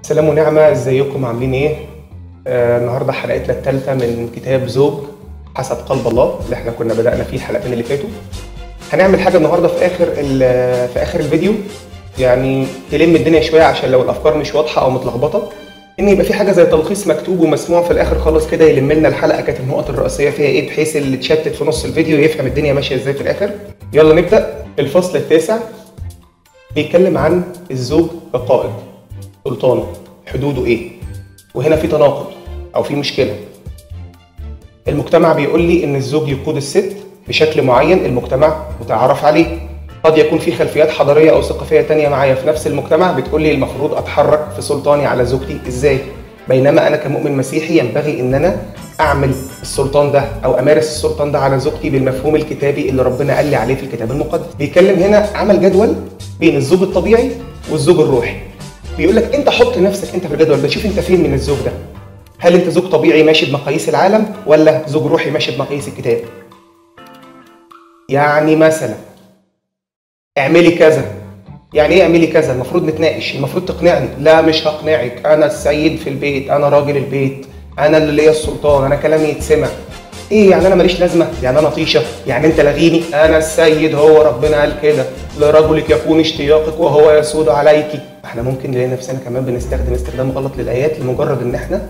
سلام ونعمة ازيكم عاملين ايه؟ آه النهارده حلقتنا الثالثة من كتاب زوج حسب قلب الله اللي احنا كنا بدأنا فيه الحلقتين اللي فاتوا. هنعمل حاجة النهارده في آخر ال- في آخر الفيديو يعني تلم الدنيا شوية عشان لو الأفكار مش واضحة أو متلخبطة إن يبقى في حاجة زي تلخيص مكتوب ومسموع في الآخر خالص كده يلم لنا الحلقة كانت النقط الرئيسية فيها ايه بحيث اللي اتشتت في نص الفيديو يفهم الدنيا ماشية ازاي في الآخر. يلا نبدأ الفصل التاسع بيتكلم عن الزوج كقائد سلطانه حدوده ايه وهنا في تناقض او في مشكله المجتمع بيقول لي ان الزوج يقود الست بشكل معين المجتمع متعارف عليه قد يكون في خلفيات حضاريه او ثقافيه تانية معايا في نفس المجتمع بتقول لي المفروض اتحرك في سلطاني على زوجتي ازاي بينما انا كمؤمن مسيحي ينبغي ان انا اعمل السلطان ده او امارس السلطان ده على زوجتي بالمفهوم الكتابي اللي ربنا قال لي عليه في الكتاب المقدس بيتكلم هنا عمل جدول بين الزوج الطبيعي والزوج الروحي بيقول لك انت حط نفسك انت في الجدول ده شوف انت فين من الزوج ده هل انت زوج طبيعي ماشي بمقاييس العالم ولا زوج روحي ماشي بمقاييس الكتاب يعني مثلا اعملي كذا يعني ايه اعملي كذا المفروض نتناقش المفروض تقنعني لا مش هقنعك انا السيد في البيت انا راجل البيت انا اللي ليا السلطان انا كلامي يتسمع ايه يعني انا ماليش لازمه يعني انا طيشه يعني انت لغيني انا السيد هو ربنا قال كده لرجلك يكون اشتياقك وهو يسود عليك احنا ممكن نلاقي نفسنا كمان بنستخدم استخدام غلط للايات لمجرد ان احنا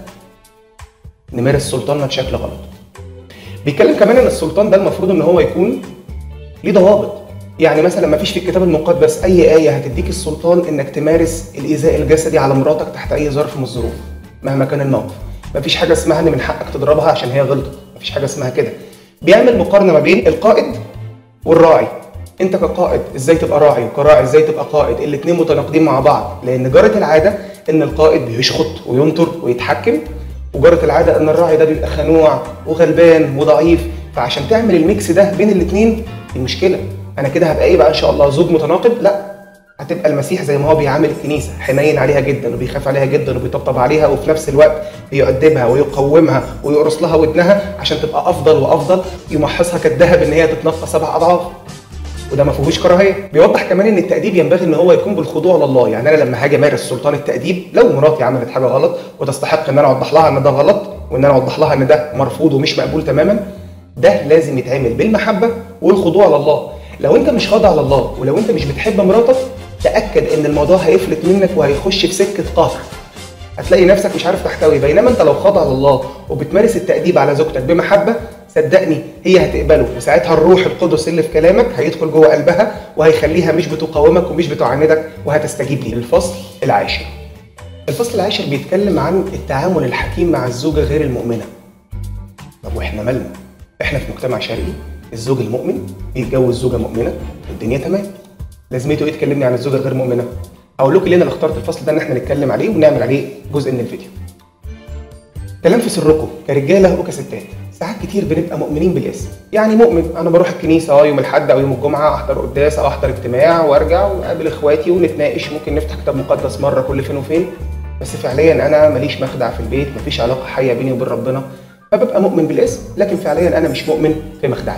نمارس سلطاننا بشكل غلط بيتكلم كمان ان السلطان ده المفروض ان هو يكون ليه ضوابط يعني مثلا ما فيش في الكتاب المقدس اي ايه هتديك السلطان انك تمارس الايذاء الجسدي على مراتك تحت اي ظرف من الظروف مهما كان الموقف ما فيش حاجه اسمها ان من حقك تضربها عشان هي غلطت ما فيش حاجه اسمها كده بيعمل مقارنه ما بين القائد والراعي انت كقائد ازاي تبقى راعي وكراعي ازاي تبقى قائد الاثنين متناقضين مع بعض لان جرت العاده ان القائد بيشخط وينطر ويتحكم وجرت العاده ان الراعي ده بيبقى خنوع وغلبان وضعيف فعشان تعمل الميكس ده بين الاثنين المشكله انا كده هبقى ايه بقى ان شاء الله زوج متناقض لا هتبقى المسيح زي ما هو بيعامل الكنيسه حنين عليها جدا وبيخاف عليها جدا وبيطبطب عليها وفي نفس الوقت بيؤدبها ويقومها ويقرص لها ودنها عشان تبقى افضل وافضل يمحصها كالذهب ان هي تتنقى سبع اضعاف وده ما فيهوش كراهيه بيوضح كمان ان التاديب ينبغي ان هو يكون بالخضوع لله يعني انا لما هاجي امارس سلطان التاديب لو مراتي عملت حاجه غلط وتستحق ان انا اوضح لها ان ده غلط وان انا اوضح لها ان ده مرفوض ومش مقبول تماما ده لازم يتعمل بالمحبه والخضوع لله لو انت مش خاضع لله ولو انت مش بتحب مراتك تاكد ان الموضوع هيفلت منك وهيخش في سكه قهر هتلاقي نفسك مش عارف تحتوي بينما انت لو خاضع لله وبتمارس التأديب على زوجتك بمحبة صدقني هي هتقبله وساعتها الروح القدس اللي في كلامك هيدخل جوه قلبها وهيخليها مش بتقاومك ومش بتعاندك وهتستجيب لي الفصل العاشر الفصل العاشر بيتكلم عن التعامل الحكيم مع الزوجة غير المؤمنة طب واحنا مالنا احنا في مجتمع شرقي الزوج المؤمن بيتجوز زوجة مؤمنة الدنيا تمام لازمته ايه تكلمني عن الزوجة غير مؤمنة هقول لكم ليه انا اخترت الفصل ده ان احنا نتكلم عليه ونعمل عليه جزء من الفيديو كلام في سركم كرجاله وكستات ساعات كتير بنبقى مؤمنين بالاسم يعني مؤمن انا بروح الكنيسه اه يوم الاحد او يوم الجمعه احضر قداس او احضر اجتماع وارجع واقابل اخواتي ونتناقش ممكن نفتح كتاب مقدس مره كل فين وفين بس فعليا انا ماليش مخدع في البيت مفيش علاقه حيه بيني وبين ربنا فببقى مؤمن بالاسم لكن فعليا انا مش مؤمن في مخدعي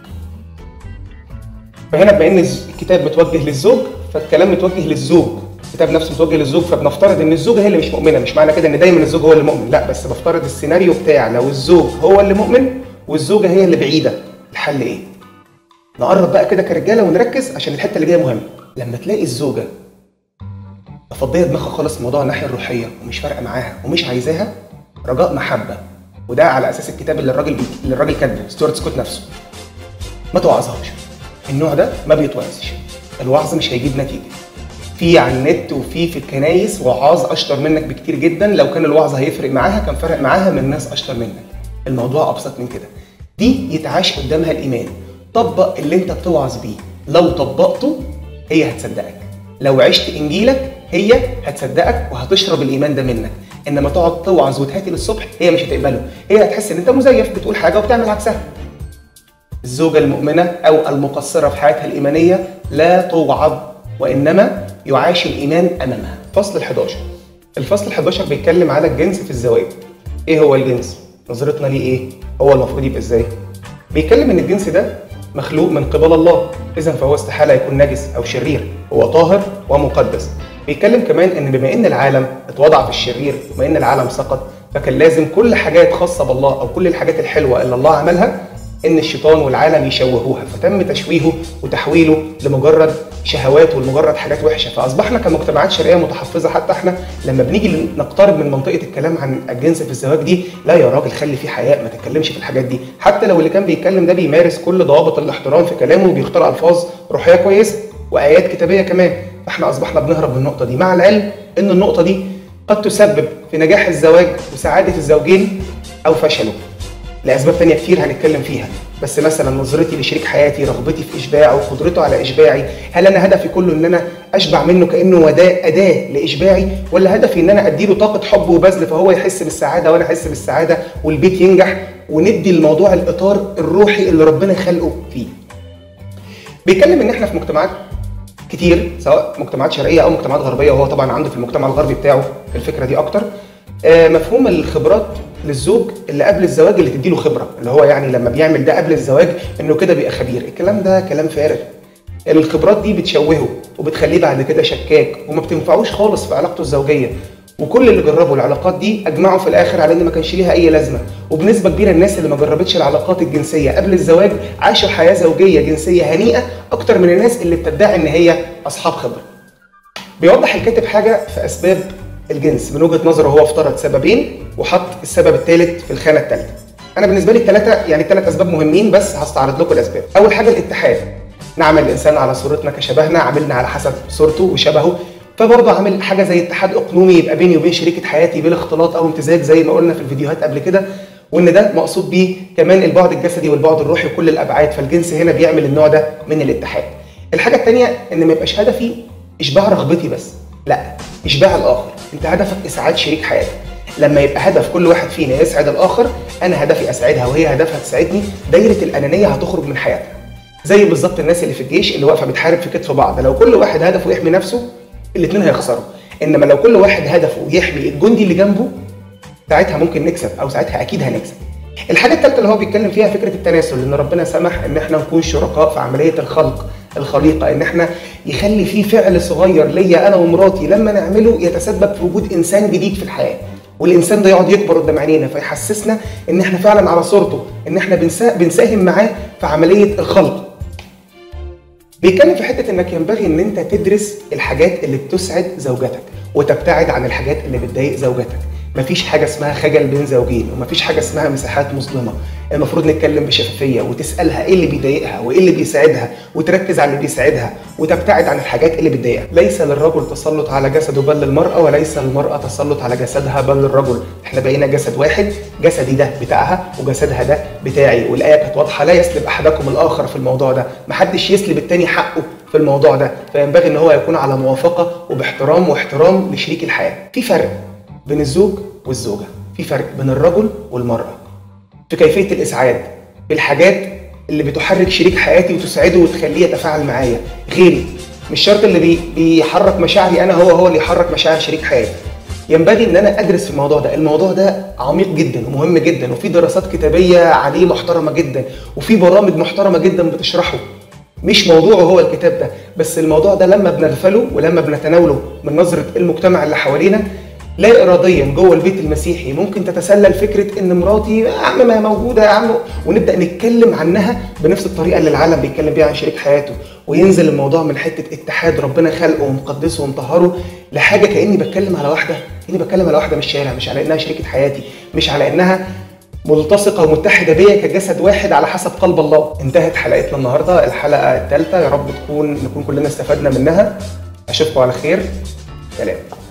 فهنا بما ان الكتاب متوجه للزوج فالكلام متوجه للزوج الكتاب نفسه متوجه للزوج فبنفترض ان الزوجه هي اللي مش مؤمنه مش معنى كده ان دايما الزوج هو اللي مؤمن لا بس بفترض السيناريو بتاع لو الزوج هو اللي مؤمن والزوجه هي اللي بعيده الحل ايه نقرب بقى كده كرجاله ونركز عشان الحته اللي جايه مهمه لما تلاقي الزوجه مفضيه دماغها خالص في موضوع الناحيه الروحيه ومش فارقه معاها ومش عايزاها رجاء محبه وده على اساس الكتاب اللي الراجل اللي الراجل كاتبه ستيوارت سكوت نفسه ما توعظهاش النوع ده ما بيتوعظش الوعظ مش هيجيب نتيجه في على النت وفي في الكنايس وعاظ اشطر منك بكتير جدا لو كان الوعظ هيفرق معاها كان فرق معاها من ناس اشطر منك الموضوع ابسط من كده دي يتعاش قدامها الايمان طبق اللي انت بتوعظ بيه لو طبقته هي هتصدقك لو عشت انجيلك هي هتصدقك وهتشرب الايمان ده منك انما تقعد توعظ وتهاتي للصبح هي مش هتقبله هي هتحس ان انت مزيف بتقول حاجه وبتعمل عكسها الزوجة المؤمنة أو المقصرة في حياتها الإيمانية لا توعظ وإنما يعاش الإيمان أمامها. فصل ال 11 الفصل ال 11 بيتكلم على الجنس في الزواج. إيه هو الجنس؟ نظرتنا ليه إيه؟ هو المفروض يبقى إزاي؟ بيتكلم إن الجنس ده مخلوق من قبل الله، إذا فهو استحالة يكون نجس أو شرير، هو طاهر ومقدس. بيتكلم كمان ان بما ان العالم اتوضع في الشرير وبما ان العالم سقط فكان لازم كل حاجات خاصه بالله او كل الحاجات الحلوه اللي الله عملها ان الشيطان والعالم يشوهوها فتم تشويهه وتحويله لمجرد شهوات ولمجرد حاجات وحشه فاصبحنا كمجتمعات شرقيه متحفظه حتى احنا لما بنيجي نقترب من منطقه الكلام عن الجنس في الزواج دي لا يا راجل خلي في حياء ما تتكلمش في الحاجات دي حتى لو اللي كان بيتكلم ده بيمارس كل ضوابط الاحترام في كلامه وبيختار الفاظ روحيه كويسه وايات كتابيه كمان فاحنا اصبحنا بنهرب من النقطه دي مع العلم ان النقطه دي قد تسبب في نجاح الزواج وسعاده الزوجين او فشله لاسباب تانية كتير هنتكلم فيها بس مثلا نظرتي لشريك حياتي رغبتي في اشباعه قدرته على اشباعي هل انا هدفي كله ان انا اشبع منه كانه وداء اداه لاشباعي ولا هدفي ان انا اديله طاقه حب وبذل فهو يحس بالسعاده وانا احس بالسعاده والبيت ينجح وندي الموضوع الاطار الروحي اللي ربنا خلقه فيه بيتكلم ان احنا في مجتمعات كتير سواء مجتمعات شرقيه او مجتمعات غربيه وهو طبعا عنده في المجتمع الغربي بتاعه الفكره دي اكتر آه، مفهوم الخبرات للزوج اللي قبل الزواج اللي تديله خبره اللي هو يعني لما بيعمل ده قبل الزواج انه كده بيبقى خبير الكلام ده كلام فارغ الخبرات دي بتشوهه وبتخليه بعد كده شكاك وما بتنفعوش خالص في علاقته الزوجيه وكل اللي جربوا العلاقات دي اجمعوا في الاخر على ان ما كانش ليها اي لازمه وبنسبه كبيره الناس اللي ما جربتش العلاقات الجنسيه قبل الزواج عاشوا حياه زوجيه جنسيه هنيئه اكتر من الناس اللي بتدعي ان هي اصحاب خبره بيوضح الكاتب حاجه في اسباب الجنس من وجهه نظره هو افترض سببين وحط السبب الثالث في الخانه الثالثه انا بالنسبه لي الثلاثه يعني الثلاث اسباب مهمين بس هستعرض لكم الاسباب اول حاجه الاتحاد نعمل الانسان على صورتنا كشبهنا عاملنا على حسب صورته وشبهه فبرضه عامل حاجه زي اتحاد اقنومي يبقى بيني وبين شريكه حياتي بلا اختلاط او امتزاج زي ما قلنا في الفيديوهات قبل كده وان ده مقصود بيه كمان البعد الجسدي والبعد الروحي وكل الابعاد فالجنس هنا بيعمل النوع ده من الاتحاد الحاجه الثانيه ان ما يبقاش هدفي اشباع رغبتي بس لا اشباع الاخر انت هدفك اسعاد شريك حياتك لما يبقى هدف كل واحد فينا يسعد الاخر انا هدفي اسعدها وهي هدفها تساعدني دايره الانانيه هتخرج من حياتنا زي بالظبط الناس اللي في الجيش اللي واقفه بتحارب في كتف بعض لو كل واحد هدفه يحمي نفسه الاثنين هيخسروا انما لو كل واحد هدفه يحمي الجندي اللي جنبه ساعتها ممكن نكسب او ساعتها اكيد هنكسب الحاجه الثالثه اللي هو بيتكلم فيها فكره التناسل ان ربنا سمح ان احنا نكون شركاء في عمليه الخلق الخليقه ان احنا يخلي في فعل صغير ليا انا ومراتي لما نعمله يتسبب في وجود انسان جديد في الحياه والانسان ده يقعد يكبر قدام عينينا فيحسسنا ان احنا فعلا على صورته ان احنا بنسا- بنساهم معاه في عمليه الخلق بيتكلم في حته انك ينبغي ان انت تدرس الحاجات اللي بتسعد زوجتك وتبتعد عن الحاجات اللي بتضايق زوجتك مفيش حاجه اسمها خجل بين زوجين ومفيش حاجه اسمها مساحات مظلمه المفروض نتكلم بشفافيه وتسالها ايه اللي بيضايقها وايه اللي بيساعدها وتركز على اللي بيساعدها وتبتعد عن الحاجات اللي بتضايقها ليس للرجل تسلط على جسده بل للمراه وليس للمراه تسلط على جسدها بل للرجل احنا بقينا جسد واحد جسدي ده بتاعها وجسدها ده بتاعي والايه كانت واضحه لا يسلب احدكم الاخر في الموضوع ده محدش يسلب التاني حقه في الموضوع ده فينبغي ان هو يكون على موافقه وباحترام واحترام لشريك الحياه في فرق بين الزوج والزوجه في فرق بين الرجل والمراه في كيفيه الاسعاد في الحاجات اللي بتحرك شريك حياتي وتسعده وتخليه يتفاعل معايا غيري مش شرط اللي بي بيحرك مشاعري انا هو هو اللي يحرك مشاعر شريك حياتي ينبغي ان انا ادرس في الموضوع ده الموضوع ده عميق جدا ومهم جدا وفي دراسات كتابيه عليه محترمه جدا وفي برامج محترمه جدا بتشرحه مش موضوعه هو الكتاب ده بس الموضوع ده لما بنغفله ولما بنتناوله من نظره المجتمع اللي حوالينا لا اراديا جوه البيت المسيحي ممكن تتسلل فكره ان مراتي يا عم ما هي موجوده يا عم ونبدا نتكلم عنها بنفس الطريقه اللي العالم بيتكلم بيها عن شريك حياته وينزل الموضوع من حته اتحاد ربنا خلقه ومقدسه ومطهره لحاجه كاني بتكلم على واحده كاني بتكلم على واحده من الشارع مش على انها شريكه حياتي مش على انها ملتصقه ومتحده بيا كجسد واحد على حسب قلب الله انتهت حلقتنا النهارده الحلقه الثالثه يا رب تكون نكون كلنا استفدنا منها اشوفكم على خير سلام